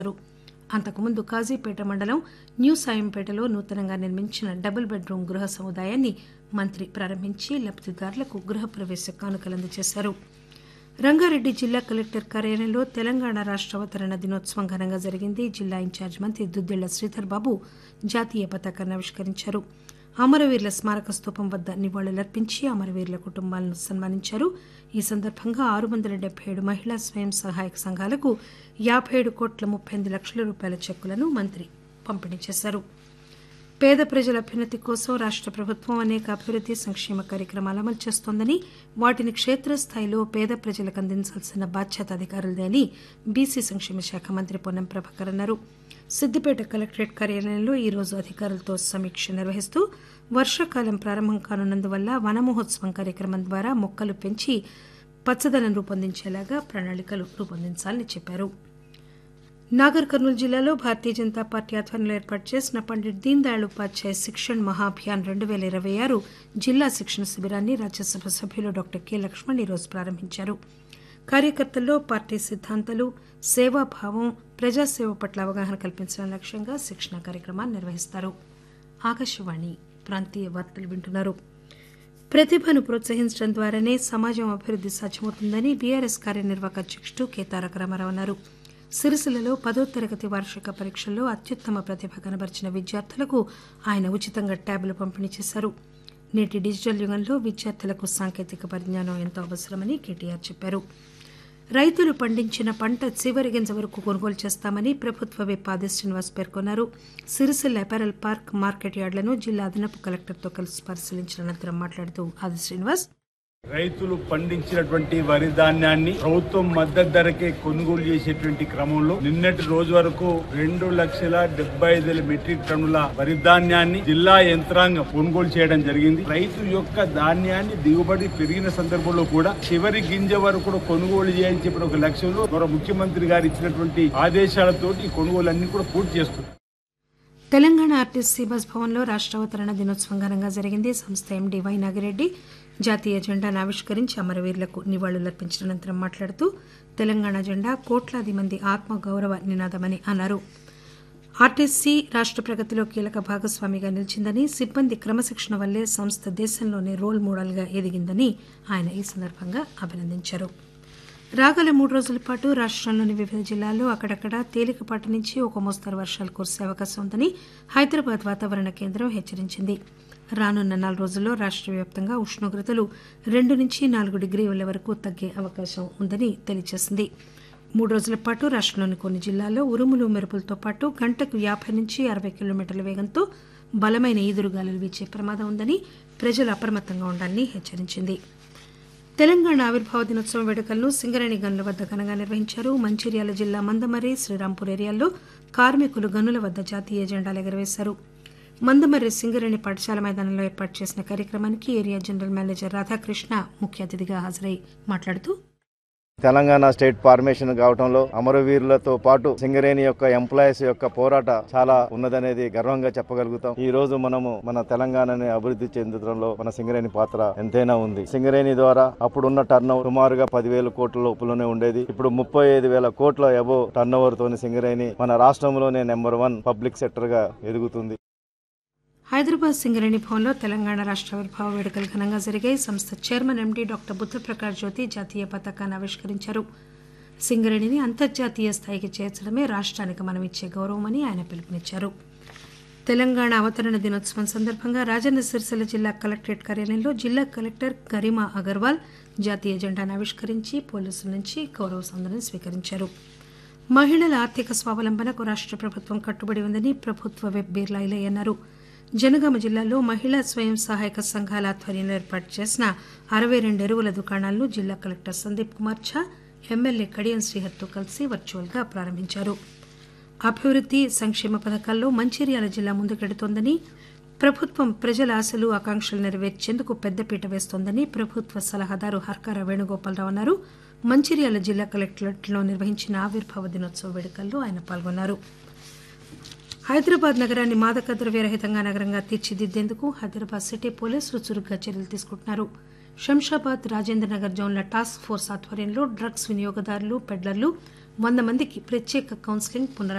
అంతకుముందు కాజీపేట మండలం న్యూ సాయంపేటలో నూతనంగా నిర్మించిన డబుల్ బెడ్ రూం గృహ సముదాయాన్ని మంత్రి ప్రారంభించి లబ్దిదారులకు గృహ ప్రవేశ కానుకలు అందజేశారు రంగారెడ్డి జిల్లా కలెక్టర్ కార్యాలయంలో తెలంగాణ రాష్ట అవతరణ దినోత్సవం ఘనంగా జరిగింది జిల్లా ఇన్ఛార్జ్ మంత్రి దుద్దిళ్ల శ్రీధర్ బాబు జాతీయ పతాకాన్ని ఆవిష్కరించారు అమరవీరుల స్మారక స్తూపం వద్ద నివాళులర్పించి అమరవీరుల కుటుంబాలను సన్మానించారు ఈ సందర్భంగా ఆరు వందల డెబ్బై ఏడు మహిళా స్వయం సహాయక సంఘాలకు యాబై ఏడు కోట్ల ముప్పై ఎనిమిది లక్షల రూపాయల చెక్కులను మంత్రి పంపిణీ చేశారు పేద ప్రజల అభ్యున్నతి కోసం రాష్ట ప్రభుత్వం అనేక అభివృద్ది సంక్షేమ కార్యక్రమాలు అమలు చేస్తోందని వాటిని క్షేత్రస్థాయిలో పేద ప్రజలకు అందించాల్సిన బాధ్యత అధికారులదే అని బీసీ సంక్షేమ శాఖ మంత్రి పొన్నం ప్రభాకర్ అన్నారు సిద్దిపేట కలెక్టరేట్ కార్యాలయంలో ఈ రోజు అధికారులతో సమీక్ష నిర్వహిస్తూ వర్షాకాలం ప్రారంభం కానున్నందువల్ల వన మహోత్సవం కార్యక్రమం ద్వారా మొక్కలు పెంచి పచ్చదనం రూపొందించేలాగా ప్రణాళికలు రూపొందించాలని చెప్పారు నాగర్ కర్నూలు జిల్లాలో భారతీయ జనతా పార్టీ ఆధ్వర్యంలో ఏర్పాటు చేసిన పండిట్ దీన్ దయాళ్ ఉపాధ్యాయ శిక్షణ్ మహాభియాన్ రెండు పేల ఇరవై ఆరు జిల్లా శిక్షణ శిబిరాన్ని రాజ్యసభ సభ్యులు డాక్టర్ కె లక్ష్మణ్ ఈరోజు ప్రారంభించారు కార్యకర్తల్లో పార్టీ సిద్ధాంతాలు సేవాభావం ప్రజాసేవ పట్ల అవగాహన కల్పించడం లక్ష్యంగా శిక్షణ కార్యక్రమాన్ని నిర్వహిస్తారు ఆకాశవాణి ప్రాంతీయ వార్తలు వింటున్నారు ప్రతిభను ప్రోత్సహించడం ద్వారానే సమాజం అభివృద్ది సాధ్యమవుతుందని బీఆర్ఎస్ కార్యనిర్వాహక అధ్యక్షుడు కె తారక రామారావు అన్నారు సిరిసిల్లలో పదో తరగతి వార్షిక పరీక్షల్లో అత్యుత్తమ ప్రతిభ కనబరిచిన విద్యార్థులకు ఆయన ఉచితంగా ట్యాబ్లు పంపిణీ చేశారు నేటి డిజిటల్ యుగంలో విద్యార్థులకు సాంకేతిక పరిజ్ఞానం ఎంతో అవసరమని కేటీఆర్ చెప్పారు రైతులు పండించిన పంట చివరి గింజ వరకు కొనుగోలు చేస్తామని ప్రభుత్వ విప్ ఆది శ్రీనివాస్ పేర్కొన్నారు సిరిసిల్ల అపారల్ పార్క్ మార్కెట్ యార్డులను జిల్లా అదనపు కలెక్టర్తో కలిసి పరిశీలించిన అనంతరం మాట్లాడుతూ ఆది శ్రీనివాస్ రైతులు పండించినటువంటి వరి ధాన్యాన్ని ప్రభుత్వం మద్దతు ధరకే కొనుగోలు చేసేటువంటి క్రమంలో నిన్నటి రోజు వరకు రెండు లక్షల డెబ్బై ఐదు వేల మెట్రిక్ టన్నుల వరి ధాన్యాన్ని జిల్లా యంత్రాంగం కొనుగోలు చేయడం జరిగింది రైతు యొక్క ధాన్యాన్ని దిగుబడి పెరిగిన సందర్భంలో కూడా చివరి గింజ వరకు కూడా కొనుగోలు చేయని చెప్పిన ఒక లక్ష్యంలో గౌరవ ముఖ్యమంత్రి గారు ఇచ్చినటువంటి ఆదేశాలతోటి ఈ కొనుగోలన్నీ కూడా పూర్తి చేస్తున్నారు తెలంగాణ ఆర్టీసీ బస్ భవన్లో రాష్ట్ర అవతరణ దినోత్సవం ఘనంగా జరిగింది సంస్థ ఎండీ వై నాగిరెడ్డి జాతీయ జెండాను ఆవిష్కరించి అమరవీరులకు నివాళులర్పించిన అనంతరం మాట్లాడుతూ తెలంగాణ జెండా కోట్లాది మంది ఆత్మ గౌరవ నినాదమని అన్నారు ఆర్టీసీ రాష్ట ప్రగతిలో కీలక భాగస్వామిగా నిలిచిందని సిబ్బంది క్రమశిక్షణ వల్లే సంస్థ దేశంలోనే రోల్ మోడల్గా ఎదిగిందని ఆయన ఈ సందర్భంగా అభినందించారు రాగల మూడు రోజుల పాటు రాష్టంలోని వివిధ జిల్లాల్లో అక్కడక్కడ తేలికపాటి నుంచి ఒక మోస్తరు వర్షాలు కురిసే అవకాశం ఉందని హైదరాబాద్ వాతావరణ కేంద్రం హెచ్చరించింది రానున్న నాలుగు రోజుల్లో రాష్ట్ర వ్యాప్తంగా ఉష్ణోగ్రతలు రెండు నుంచి నాలుగు డిగ్రీల వరకు తగ్గే అవకాశం ఉందని తెలియజేసింది మూడు రోజుల పాటు రాష్టంలోని కొన్ని జిల్లాల్లో ఉరుములు మెరుపులతో పాటు గంటకు యాభై నుంచి అరవై కిలోమీటర్ల వేగంతో బలమైన ఈదురుగాలులు వీచే ప్రమాదం ఉందని ప్రజలు అప్రమత్తంగా ఉండాలని హెచ్చరించింది తెలంగాణ ఆవిర్భావ దినోత్సవం వేడుకలను సింగరేణి గనుల వద్ద ఘనంగా నిర్వహించారు మంచిర్యాల జిల్లా మందమర్రి శ్రీరాంపూర్ ఏరియాల్లో కార్మికులు గనుల వద్ద జాతీయ జెండాలు ఎగరవేశారు మందమర్రి సింగరేణి పాఠశాల మైదానంలో ఏర్పాటు చేసిన కార్యక్రమానికి ఏరియా జనరల్ మేనేజర్ రాధాకృష్ణ ముఖ్య అతిథిగా హాజరై మాట్లాడుతూ తెలంగాణ స్టేట్ ఫార్మేషన్ కావడంలో అమరవీరులతో పాటు సింగరేణి యొక్క ఎంప్లాయీస్ యొక్క పోరాట చాలా ఉన్నదనేది గర్వంగా చెప్పగలుగుతాం ఈ రోజు మనము మన తెలంగాణని అభివృద్ధి చెందడంలో మన సింగరేణి పాత్ర ఎంతైనా ఉంది సింగరేణి ద్వారా అప్పుడున్న టర్న్ సుమారుగా పదివేల కోట్ల లోపులోనే ఉండేది ఇప్పుడు ముప్పై ఐదు వేల కోట్ల ఎబో టర్న్ ఓవర్ తోని సింగరేణి మన రాష్ట్రంలోనే నెంబర్ వన్ పబ్లిక్ సెక్టర్ గా ఎదుగుతుంది హైదరాబాద్ సింగరేణి భవన్లో తెలంగాణ రాష్ట్ర ఆవిర్భావ వేడుకలు ఘనంగా జరిగాయి సంస్థ chairman MD doctor Buddhaprakash Jyoti జాతీయ పతాకాన్ని ఆవిష్కరించారు సింగరేణిని అంతర్జాతీయ స్థాయికి చేర్చడమే రాష్ట్రానికి మనం ఇచ్చే గౌరవమని ఆయన పిలుపునిచ్చారు తెలంగాణ అవతరణ దినోత్సవం సందర్భంగా రాజన్న సిరిసిల్ల జిల్లా కలెక్టరేట్ కార్యాలయంలో జిల్లా కలెక్టర్ గరిమా అగర్వాల్ జాతీయ జెండాను ఆవిష్కరించి పోలీసుల నుంచి గౌరవ సందనం స్వీకరించారు మహిళల ఆర్థిక స్వావలంబనకు రాష్ట్ర ప్రభుత్వం కట్టుబడి ఉందని ప్రభుత్వ వెబ్ బీర్లా ఇలయ్య అన్నారు జనగామ జిల్లాలో మహిళా స్వయం సహాయక సంఘాల ఆధ్వర్యంలో ఏర్పాటు చేసిన అరవై రెండు ఎరువుల దుకాణాలను జిల్లా కలెక్టర్ సందీప్ కుమార్ ఝా ఎమ్మెల్యే కడియం శ్రీహర్తో కలిసి వర్చువల్గా ప్రారంభించారు అభివృద్ది సంక్షేమ పథకాల్లో మంచిర్యాల జిల్లా ముందుకెడుతోందని ప్రభుత్వం ప్రజల ఆశలు ఆకాంక్షలు నెరవేర్చేందుకు పెద్దపీట వేస్తోందని ప్రభుత్వ సలహాదారు హర్కార వేణుగోపాలరావు అన్నారు మంచిర్యాల జిల్లా కలెక్టరేట్లో నిర్వహించిన ఆవిర్భావ దినోత్సవ వేడుకల్లో ఆయన పాల్గొన్నారు హైదరాబాద్ నగరాన్ని మాదక ద్రవ్యరహితంగా నగరంగా తీర్చిదిద్దేందుకు హైదరాబాద్ సిటీ పోలీసులు చురుగ్గా చర్యలు తీసుకుంటున్నారు శంషాబాద్ రాజేంద్రనగర్ జోన్ల టాస్క్ ఫోర్స్ ఆధ్వర్యంలో డ్రగ్స్ వినియోగదారులు పెడ్లర్లు వంద మందికి ప్రత్యేక కౌన్సిలింగ్ పునరా